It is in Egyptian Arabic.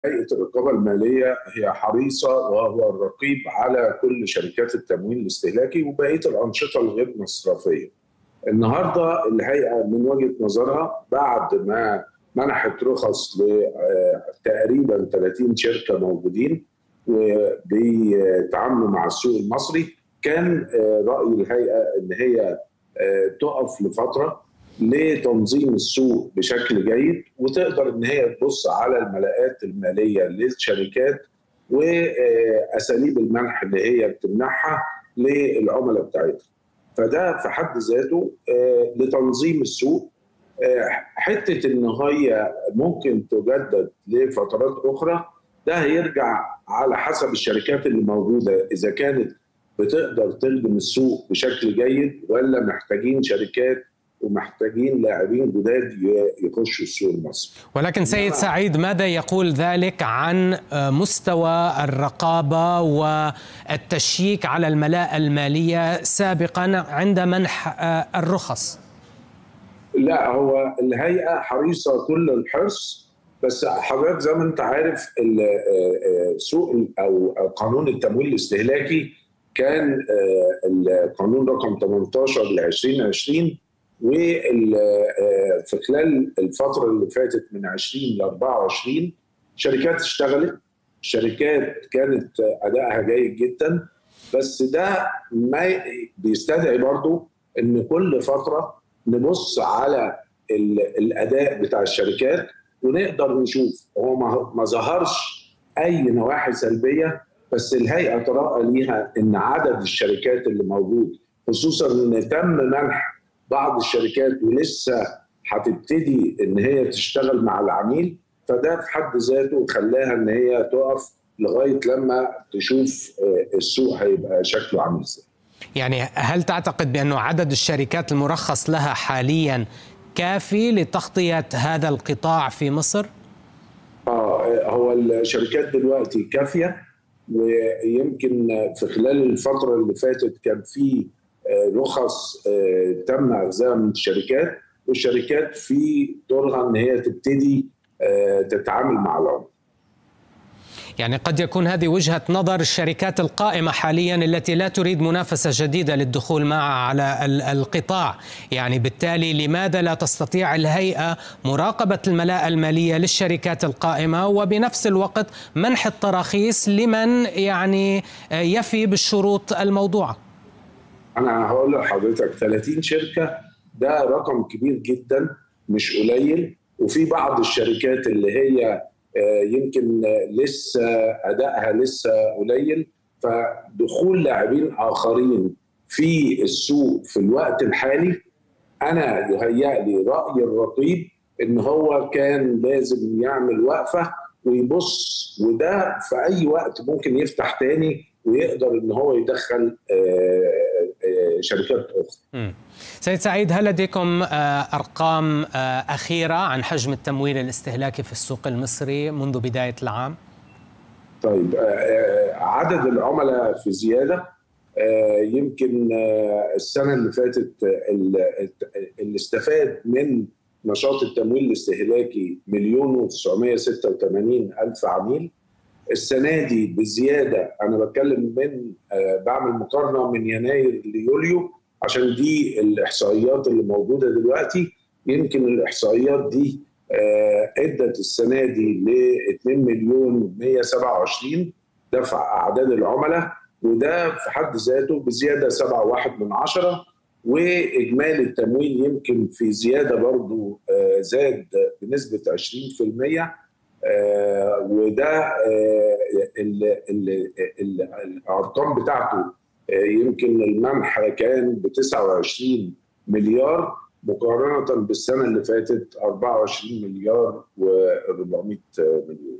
هيئه الرقابه الماليه هي حريصه وهو الرقيب على كل شركات التمويل الاستهلاكي وبقيه الانشطه الغير مصرفيه. النهارده الهيئه من وجهه نظرها بعد ما منحت رخص لتقريبا 30 شركه موجودين وبيتعاملوا مع السوق المصري كان راي الهيئه ان هي تقف لفتره لتنظيم السوق بشكل جيد وتقدر ان هي تبص على الملاءات الماليه للشركات واساليب المنح اللي هي بتمنحها للعملاء بتاعتها. فده في حد ذاته لتنظيم السوق حته ان هي ممكن تجدد لفترات اخرى ده هيرجع على حسب الشركات اللي موجوده اذا كانت بتقدر تخدم السوق بشكل جيد ولا محتاجين شركات ومحتاجين لاعبين جداد يخشوا السوق المصري ولكن سيد سعيد ماذا يقول ذلك عن مستوى الرقابة والتشييك على الملاءة المالية سابقا عند منح الرخص لا هو الهيئة حريصة كل الحرص بس حضرتك زي ما انت عارف سوق او قانون التمويل الاستهلاكي كان القانون رقم 18 ل 2020 وفي خلال الفتره اللي فاتت من 20 ل 24 شركات اشتغلت شركات كانت ادائها جيد جدا بس ده ما بيستدعي برضو ان كل فتره نبص على الاداء بتاع الشركات ونقدر نشوف هو ما ظهرش اي نواحي سلبيه بس الهيئه ترى ليها ان عدد الشركات اللي موجود خصوصا ان تم منح بعض الشركات ولسه هتبتدي ان هي تشتغل مع العميل فده في حد ذاته خلاها ان هي تقف لغايه لما تشوف السوق هيبقى شكله عامل ازاي. يعني هل تعتقد بانه عدد الشركات المرخص لها حاليا كافي لتغطيه هذا القطاع في مصر؟ اه هو الشركات دلوقتي كافيه ويمكن في خلال الفتره اللي فاتت كان في رخص تم اخذها من الشركات والشركات في دورها ان هي تبتدي تتعامل مع العملاء. يعني قد يكون هذه وجهة نظر الشركات القائمة حاليا التي لا تريد منافسة جديدة للدخول معها على القطاع يعني بالتالي لماذا لا تستطيع الهيئة مراقبة الملاءة المالية للشركات القائمة وبنفس الوقت منح التراخيص لمن يعني يفي بالشروط الموضوعة أنا هقول لحضرتك 30 شركة ده رقم كبير جدا مش قليل وفي بعض الشركات اللي هي يمكن لسه ادائها لسه قليل فدخول لاعبين اخرين في السوق في الوقت الحالي انا يهيأ لي راي الرقيب ان هو كان لازم يعمل وقفه ويبص وده في اي وقت ممكن يفتح تاني ويقدر ان هو يدخل شركات اخرى. سيد سعيد هل لديكم ارقام اخيره عن حجم التمويل الاستهلاكي في السوق المصري منذ بدايه العام؟ طيب عدد العملاء في زياده يمكن السنه اللي فاتت اللي استفاد من نشاط التمويل الاستهلاكي مليون و986 الف عميل السنه دي بزياده انا بتكلم من بعمل مقارنه من يناير ليوليو عشان دي الاحصائيات اللي موجوده دلوقتي يمكن الاحصائيات دي ادت السنه دي ل 2 مليون 127 دفع اعداد العملاء وده في حد ذاته بزياده 7.1 من عشرة واجمالي التمويل يمكن في زياده برضو زاد بنسبه 20% آه وده آه ال ال ال الارقام بتاعته آه يمكن المنح كان ب 29 مليار مقارنه بالسنه اللي فاتت 24 مليار و400 مليون